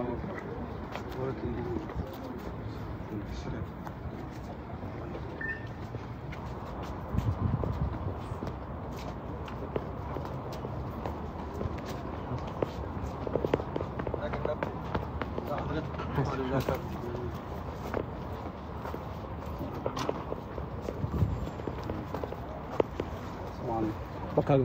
بقى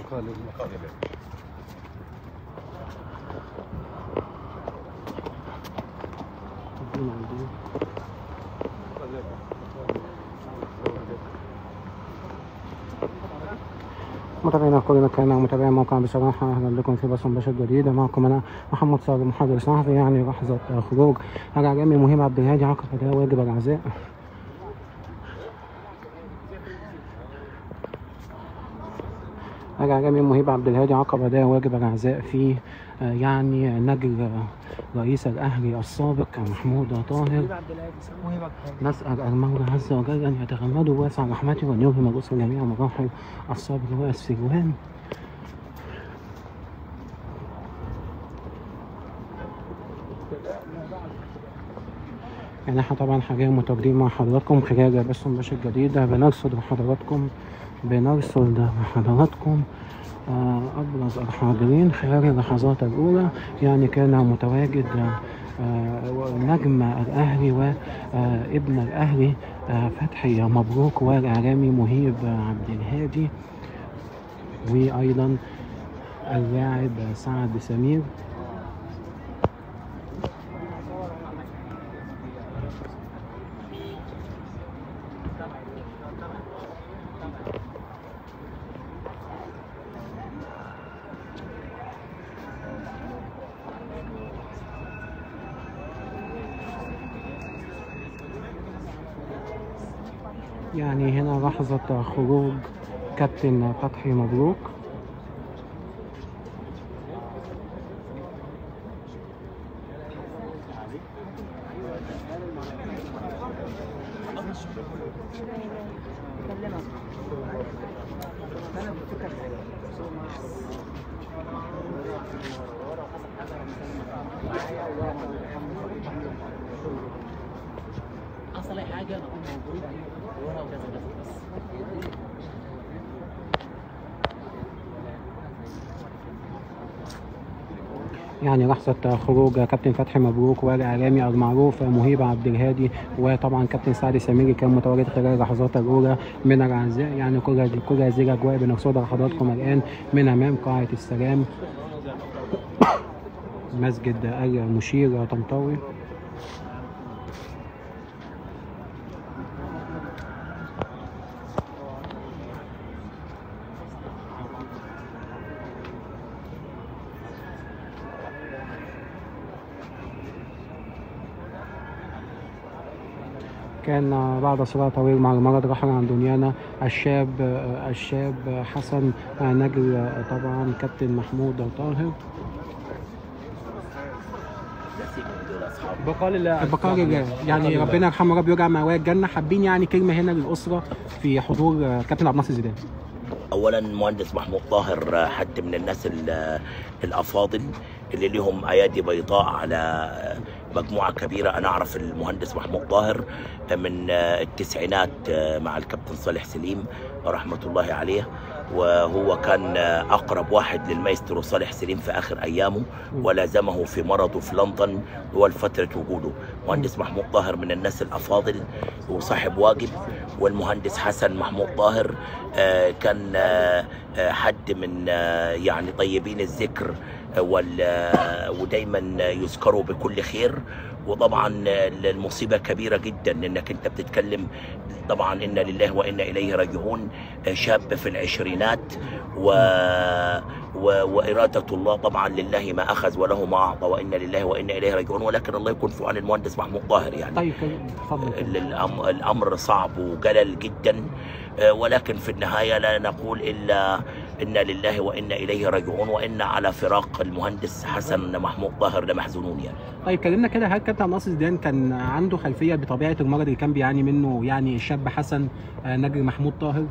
متابعينا في كل مكان متابعي موقع بصراحة أهلا بكم في بصم بشر جديدة معكم أنا محمد صابر محاضر صحفي يعني لحظة خروج الإعلامي مهيب عبد الهادي عقب أداء واجب العزاء الإعلامي مهيب عبد الهادي عقب أداء واجب العزاء في آه، يعني نجل آه، رئيس الأهلي السابق محمود طاهر نسأل المولى عز وجل أن يتغمده واسع رحمته وأن يلهم الأسر جميع مراحل الصبر والسلوان يعني احنا طبعا حاليا متواجدين مع حضراتكم خلال بث مباشر جديدة بنرصد لحضراتكم بنرصد لحضراتكم آه، أبرز الحاضرين خلال اللحظات الأولى يعني كان متواجد آه، نجم الأهلي وابن الأهلي آه، فتحي مبروك والإعلامي مهيب عبد الهادي وأيضا اللاعب سعد سمير يعني هنا لحظة خروج كابتن فتحي مبروك حصل اي حاجه اكون موجود ورا وكذا كذا بس يعني لحظة خروج كابتن فتحي مبروك والإعلامي المعروف مهيب عبد الهادي وطبعا كابتن سعد سميري كان متواجد خلال اللحظات الأولى من العزاء يعني كل كل هذه الأجواء بنرصدها لحضراتكم الآن من أمام قاعة السلام مسجد المشير طنطاوي كان بعد صراع طويل مع المرض رحل عن دنيانا الشاب الشاب حسن نجل طبعا كابتن محمود طاهر بقال الله البقاء لله يعني ربنا يرحمه رب يرجع مأواه الجنة حابين يعني كلمة هنا للأسرة في حضور كابتن عبد الناصر زيدان اولا مهندس محمود طاهر حد من الناس ال- الافاضل اللي لهم ايادي بيضاء على مجموعه كبيره انا اعرف المهندس محمود طاهر من التسعينات مع الكابتن صالح سليم رحمه الله عليه وهو كان اقرب واحد للمايسترو صالح سليم في اخر ايامه ولازمه في مرضه في لندن طوال فتره وجوده مهندس محمود طاهر من الناس الافاضل وصاحب واجب والمهندس حسن محمود طاهر آه، كان آه، آه، حد من آه، يعني طيبين الذكر آه، وال- آه، ودايما يذكروا بكل خير وطبعا آه، المصيبه كبيره جدا انك انت بتتكلم طبعا انا لله وانا اليه راجعون آه، شاب في العشرينات و... و... واراده الله طبعا لله ما اخذ وله ما اعطى وانا لله وانا اليه راجعون ولكن الله يكون في عون المهندس محمود طاهر يعني طيب اتفضل الأم- الامر صعب وجلل جدا آه، ولكن في النهايه لا نقول الا انا لله وانا اليه راجعون وانا على فراق المهندس حسن محمود طاهر لمحزونون يعني طيب كلمنا كده هل كابتن عبد الناصر زيدان كان عنده خلفية بطبيعة المرض اللي كان بيعاني منه يعني الشاب حسن آه، نجل محمود طاهر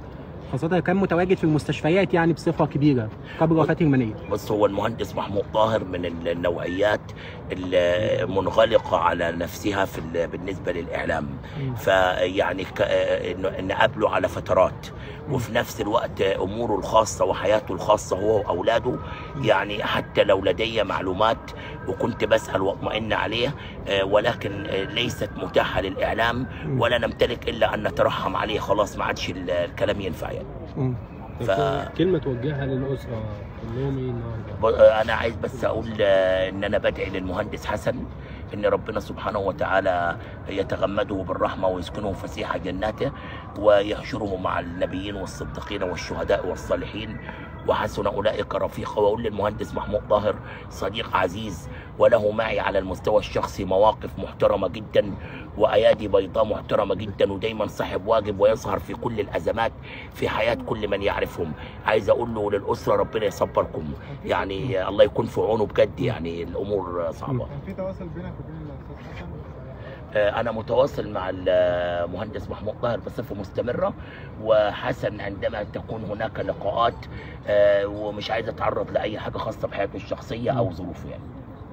خاصة كان متواجد في المستشفيات يعني بصفة كبيرة قبل وفاته المنية بص هو المهندس محمود طاهر من النوعيات المنغلقة على نفسها في ال- بالنسبة للإعلام مم. فيعني ك- إنه- نقابله على فترات وفي نفس الوقت أموره الخاصة وحياته الخاصة هو وأولاده يعني حتى لو لدي معلومات وكنت بسأل واطمئن عليه آه، ولكن آه، ليست متاحة للإعلام مم. ولا نمتلك إلا أن نترحم عليه خلاص ما عادش ال- الكلام ينفع يعني مم. ف- كلمة توجهها للأسرة كلهم ايه النهارده؟ ب- انا عايز بس اقول آه، ان انا بدعي للمهندس حسن ان ربنا سبحانه وتعالى يتغمده بالرحمه ويسكنه فسيح جناته ويحشره مع النبيين والصديقين والشهداء والصالحين وحسن اولئك رفيقا واقول للمهندس محمود طاهر صديق عزيز وله معي على المستوى الشخصي مواقف محترمه جدا وايادي بيضاء محترمه جدا ودايما صاحب واجب ويظهر في كل الازمات في حياه كل من يعرفهم عايز اقول له للاسره ربنا يصبركم يعني الله يكون في عونه بجد يعني الامور صعبه كان في تواصل بينك وبين الاستاذ حسن آه، انا متواصل مع المهندس محمود طاهر بصفه مستمره وحسن عندما تكون هناك لقاءات آه، ومش عايز اتعرض لاي حاجه خاصه بحياته الشخصيه او ظروفه يعني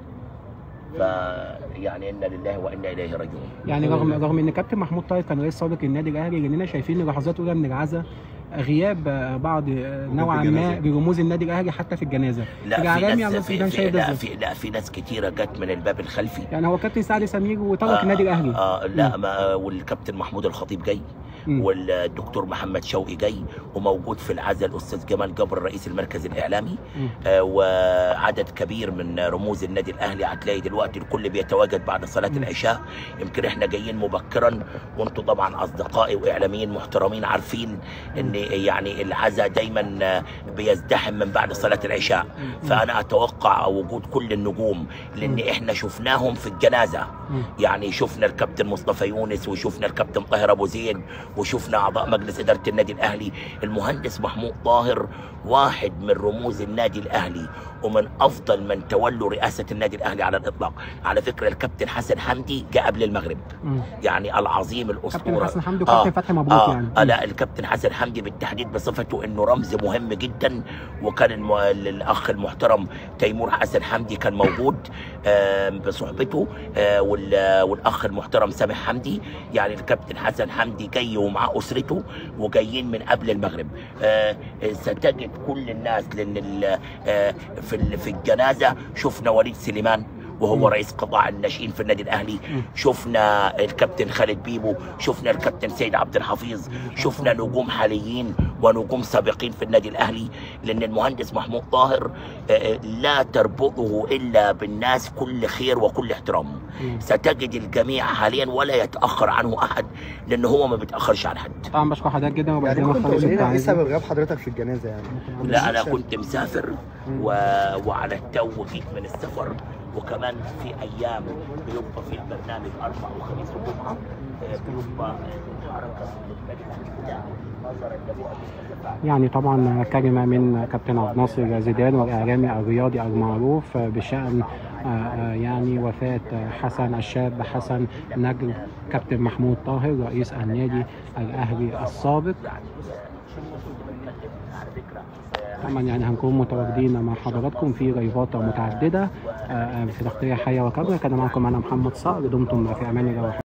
ف يعني انا لله وانا اليه راجعون يعني رغم رغم ان كابتن محمود طاهر كان رئيس سابق النادي الاهلي لاننا شايفين لحظات اولى من العزاء غياب آه، بعض آه، نوعا ما برموز النادي الاهلي حتى في الجنازه لا في الاعلامي عبد ناس الناصر في, كان في, شايف ده لا, ازاي؟ في لا في ناس كتيره جت من الباب الخلفي يعني هو كابتن سعد سمير وترك النادي الاهلي آه لا ما والكابتن محمود الخطيب جاي مم. والدكتور محمد شوقي جاي وموجود في العزاء الاستاذ جمال جبر رئيس المركز الاعلامي مم. آه وعدد كبير من رموز النادي الاهلي هتلاقي دلوقتي الكل بيتواجد بعد صلاه مم. العشاء يمكن احنا جايين مبكرا وانتم طبعا اصدقائي واعلاميين محترمين عارفين ان يعني العزاء دايما آه، بيزدحم من بعد صلاه العشاء فانا اتوقع وجود كل النجوم لان مم. احنا شفناهم في الجنازه مم. يعني شفنا الكابتن مصطفى يونس وشفنا الكابتن طاهر ابو زيد وشفنا اعضاء مجلس اداره النادي الاهلي المهندس محمود طاهر واحد من رموز النادي الاهلي ومن افضل من تولوا رئاسه النادي الاهلي على الاطلاق على فكره الكابتن حسن حمدي جاء قبل المغرب مم. يعني العظيم كابتن الاسطوره حسن حمدي وكابتن فتحي مبروك آه يعني آه لا الكابتن حسن حمدي بالتحديد بصفته انه رمز مهم جدا وكان الم... الاخ المحترم تيمور حسن حمدي كان موجود آه بصحبته آه وال... والاخ المحترم سامح حمدي يعني الكابتن حسن حمدي جاي ومعاه اسرته وجايين من قبل المغرب آه ستجد كل الناس لان ال... آه في ال... في الجنازه شفنا وليد سليمان وهو مم. رئيس قطاع الناشئين في النادي الاهلي مم. شفنا الكابتن خالد بيبو شفنا الكابتن سيد عبد الحفيظ شفنا نجوم حاليين ونجوم سابقين في النادي الاهلي لان المهندس محمود طاهر آه، آه، لا تربطه الا بالناس كل خير وكل احترام مم. ستجد الجميع حاليا ولا يتاخر عنه احد لان هو ما بيتاخرش عن حد طبعا بشكر حضرتك جدا يعني وبعدين ممكن نخلص تقول لنا ايه التعزية. سبب غياب حضرتك في الجنازه يعني؟ لا انا كنت مسافر و... وعلى التو جيت من السفر وكمان في ايام بيبقى في البرنامج اربع وخميس وجمعه آه، بيبقى حركه مختلفه نظرا لبعد المسافات يعني طبعا كلمة من كابتن عبد الناصر زيدان والإعلامي الرياضي المعروف بشأن آه، آه، يعني وفاة حسن الشاب حسن نجم كابتن محمود طاهر رئيس النادي الأهلي السابق يعني مش المفروض بنتكلم على فكره آه، طبعا يعني هنكون متواجدين مع حضراتكم في لايفات متعددة آه، آه، في تغطية حية وكاملة كان معكم أنا محمد صقر دمتم في أمان الله